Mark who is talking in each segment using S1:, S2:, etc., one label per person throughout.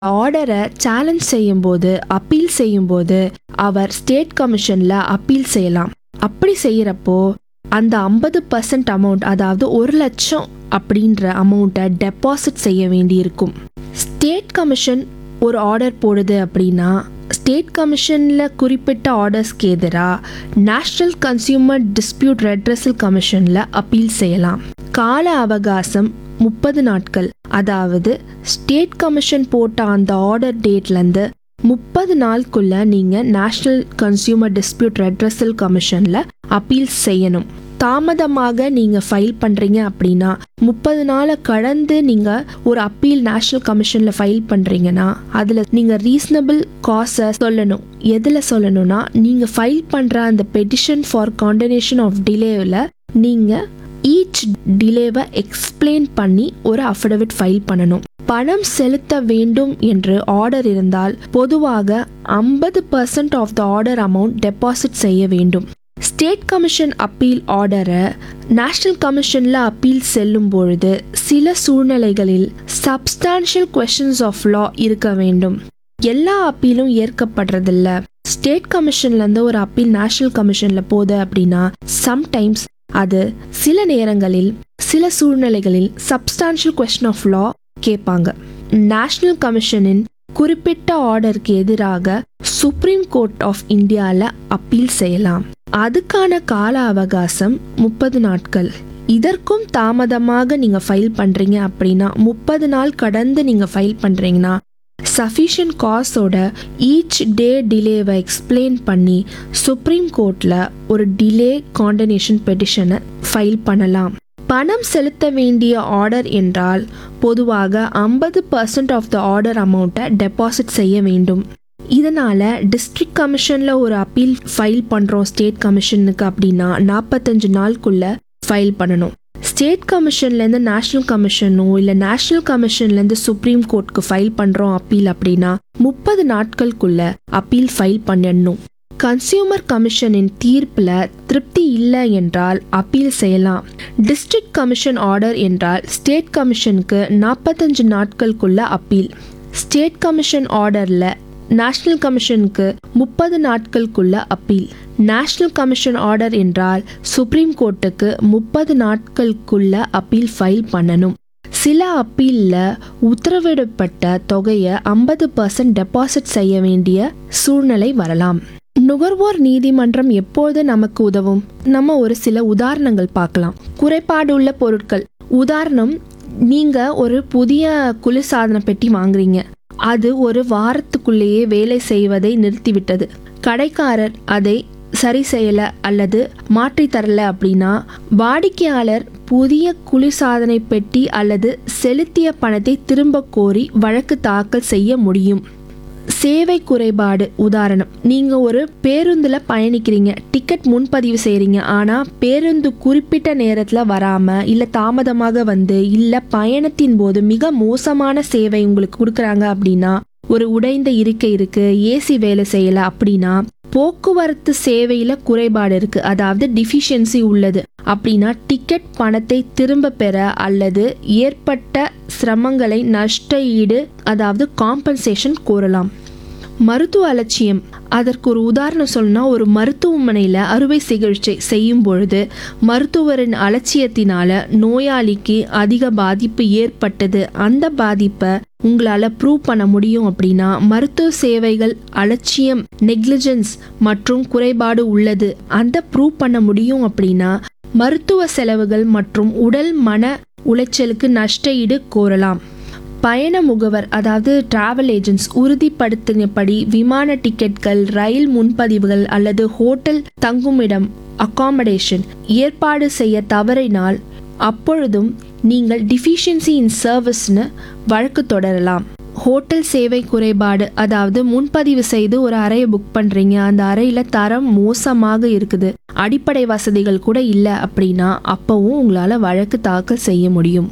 S1: ஆர்டரை சேலஞ்ச் செய்யும்போது அப்பீல் செய்யும்போது அவர் ஸ்டேட் கமிஷன்ல அப்பீல் செய்யலாம் அப்படி செய்யறப்போ அந்த ஐம்பது பர்சன்ட் அமௌண்ட் அதாவது ஒரு லட்சம் அப்படின்ற அமௌண்ட்டை டெபாசிட் செய்ய வேண்டியிருக்கும் ஸ்டேட் கமிஷன் ஒரு ஆர்டர் போடுது அப்படின்னா ஸ்டேட் கமிஷனில் குறிப்பிட்ட ஆர்டர்ஸ்க்கு எதிராக நேஷ்னல் கன்சியூமர் டிஸ்பியூட் ரெட்ரஸல் கமிஷனில் அப்பீல் செய்யலாம் கால அவகாசம் முப்பது நாட்கள் அதாவது ஸ்டேட் கமிஷன் போட்ட அந்த ஆர்டர் டேட்லேருந்து முப்பது நாளுக்குள்ள நீங்கள் நேஷ்னல் கன்சியூமர் டிஸ்பியூட் ரெட்ரஸல் கமிஷனில் அப்பீல் செய்யணும் தாமதமாக நீங்கள் ஃபைல் பண்ணுறீங்க அப்படின்னா முப்பது நாளை கடந்து நீங்கள் ஒரு அப்பீல் நேஷ்னல் கமிஷனில் ஃபைல் பண்ணுறீங்கன்னா அதில் நீங்கள் ரீசனபிள் காசை சொல்லணும் எதில் சொல்லணும்னா நீங்கள் ஃபைல் பண்ணுற அந்த பெட்டிஷன் ஃபார் காண்டனேஷன் ஆஃப் டிலேவில் நீங்கள் ஈச் டிலேவை எக்ஸ்பிளைன் பண்ணி ஒரு அஃபிடவிட் ஃபைல் பண்ணணும் பணம் செலுத்த வேண்டும் என்று ஆர்டர் இருந்தால் பொதுவாக ஐம்பது percent of the order amount deposit செய்ய வேண்டும் ஸ்டேட் கமிஷன் அப்பீல் ஆர்டரை நேஷனல் கமிஷனில் அப்பீல் செல்லும் பொழுது சில சூழ்நிலைகளில் சப்ஸ்டான்ஷியல் கொஷின்ஸ் ஆஃப் லா இருக்க வேண்டும் எல்லா அப்பீலும் ஏற்கப்படுறதில்ல ஸ்டேட் கமிஷன்லேருந்து ஒரு அப்பீல் நேஷனல் கமிஷனில் போகுது அப்படின்னா சம்டைம்ஸ் அது சில நேரங்களில் சில சூழ்நிலைகளில் சப்ஸ்டான்ஷியல் கொஸ்டின் ஆஃப் லா கேட்பாங்க நேஷனல் கமிஷனின் குறிப்பிட்ட ஆர்டருக்கு எதிராக சுப்ரீம் கோர்ட் ஆஃப் இந்தியாவில் அப்பீல் செய்யலாம் அதுக்கான கால அவகாசம் முப்பது நாட்கள் இதற்கும் தாமதமாக நீங்கள் ஃபைல் பண்ணுறீங்க அப்படின்னா முப்பது நாள் கடந்து நீங்கள் ஃபைல் பண்ணுறீங்கன்னா சஃபிஷியன்ட் காஸோட ஈச் டே டிலேவை எக்ஸ்பிளைன் பண்ணி சுப்ரீம் கோர்ட்டில் ஒரு டிலே காண்டனேஷன் பெட்டிஷனை ஃபைல் பண்ணலாம் பணம் செலுத்த வேண்டிய ஆர்டர் என்றால் பொதுவாக ஐம்பது பர்சன்ட் ஆஃப் த ஆர்டர் அமௌண்ட்டை டெபாசிட் செய்ய வேண்டும் இதனால் டிஸ்ட்ரிக்ட் கமிஷனில் ஒரு அப்பீல் ஃபைல் பண்ணுறோம் ஸ்டேட் கமிஷனுக்கு அப்படின்னா நாற்பத்தஞ்சு நாளுக்குள்ளே ஃபைல் பண்ணணும் ஸ்டேட் கமிஷன்லேருந்து நேஷ்னல் கமிஷனோ இல்லை நேஷ்னல் கமிஷன்லேருந்து சுப்ரீம் கோர்ட்க்கு ஃபைல் பண்ணுறோம் அப்பீல் அப்படின்னா முப்பது நாட்களுக்குள்ள அப்பீல் ஃபைல் பண்ணிடணும் கன்சியூமர் கமிஷனின் தீர்ப்பில் திருப்தி இல்லை என்றால் அப்பீல் செய்யலாம் டிஸ்ட்ரிக்ட் கமிஷன் ஆர்டர் என்றால் ஸ்டேட் கமிஷனுக்கு நாற்பத்தஞ்சு நாட்களுக்குள்ள அப்பீல் ஸ்டேட் கமிஷன் ஆர்டரில் நேஷனல் கமிஷனுக்கு முப்பது நாட்களுக்குள்ள அப்பீல் நேஷனல் கமிஷன் ஆர்டர் என்றால் சுப்ரீம் கோர்ட்டுக்கு முப்பது நாட்களுக்குள்ள அப்பீல் ஃபைல் பண்ணணும் சில அப்பீலில் உத்தரவிடப்பட்ட தொகையை ஐம்பது பர்சன்ட் டெபாசிட் செய்ய வேண்டிய சூழ்நிலை வரலாம் நுகர்வோர் நீதிமன்றம் எப்போது நமக்கு உதவும் நம்ம ஒரு சில உதாரணங்கள் பார்க்கலாம் குறைபாடு உள்ள பொருட்கள் உதாரணம் நீங்க ஒரு புதிய குளிர்சாதன பெட்டி வாங்குறீங்க அது ஒரு வாரத்துக்குள்ளேயே வேலை செய்வதை நிறுத்திவிட்டது கடைக்காரர் அதை சரி செய்யல அல்லது மாற்றி தரல அப்படின்னா வாடிக்கையாளர் புதிய குளிர்சாதனை பெட்டி அல்லது செலுத்திய பணத்தை திரும்ப கோரி வழக்கு தாக்கல் செய்ய முடியும் சேவை குறைபாடு உதாரணம் நீங்க ஒரு பேருந்துல பயணிக்கிறீங்க டிக்கெட் முன்பதிவு செய்றீங்க ஆனா பேருந்து குறிப்பிட்ட நேரத்துல வராம இல்ல தாமதமாக வந்து இல்ல பயணத்தின் போது மிக மோசமான சேவை உங்களுக்கு கொடுக்குறாங்க அப்படின்னா ஒரு உடைந்த இருக்கை இருக்கு ஏசி வேலை செய்யல அப்படின்னா போக்குவரத்து சேவையில குறைபாடு இருக்கு அதாவது டிஃபிஷியன்சி உள்ளது அப்படின்னா டிக்கெட் பணத்தை திரும்ப பெற அல்லது ஏற்பட்ட சிரமங்களை நஷ்ட ஈடு அதாவது காம்பன்சேஷன் கோரலாம் மருத்துவ அலட்சியம் அதற்கு ஒரு உதாரணம் சொல்லணும்னா ஒரு மருத்துவமனையில் அறுவை சிகிச்சை செய்யும் பொழுது மருத்துவரின் அலட்சியத்தினால நோயாளிக்கு அதிக பாதிப்பு ஏற்பட்டது அந்த பாதிப்பை உங்களால் ப்ரூவ் பண்ண முடியும் அப்படின்னா மருத்துவ சேவைகள் அலட்சியம் நெக்லிஜென்ஸ் மற்றும் குறைபாடு உள்ளது அந்த ப்ரூவ் பண்ண முடியும் அப்படின்னா மருத்துவ செலவுகள் மற்றும் உடல் மன உளைச்சலுக்கு நஷ்ட ஈடு கோரலாம் பயண முகவர் அதாவது டிராவல் ஏஜென்ட்ஸ் உறுதிப்படுத்தினபடி விமான டிக்கெட்கள் ரயில் முன்பதிவுகள் அல்லது ஹோட்டல் தங்குமிடம் அகாமடேஷன் ஏற்பாடு செய்ய தவறினால் அப்பொழுதும் நீங்கள் டிஃபிஷியன்சி இன் சர்வீஸ்னு வழக்கு தொடரலாம் ஹோட்டல் சேவை குறைபாடு அதாவது முன்பதிவு செய்து ஒரு அறையை புக் பண்ணுறீங்க அந்த அறையில் தரம் மோசமாக இருக்குது அடிப்படை வசதிகள் கூட இல்லை அப்படின்னா அப்போவும் உங்களால் வழக்கு தாக்கல் செய்ய முடியும்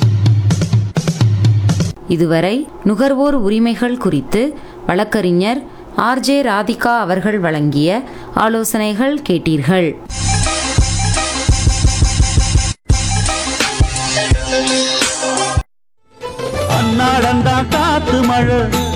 S2: இதுவரை நுகர்வோர் உரிமைகள் குறித்து வழக்கறிஞர் ஆர்ஜே ராதிகா அவர்கள் வழங்கிய ஆலோசனைகள் கேட்டீர்கள்
S3: அன்னாடந்தான் காத்து மழை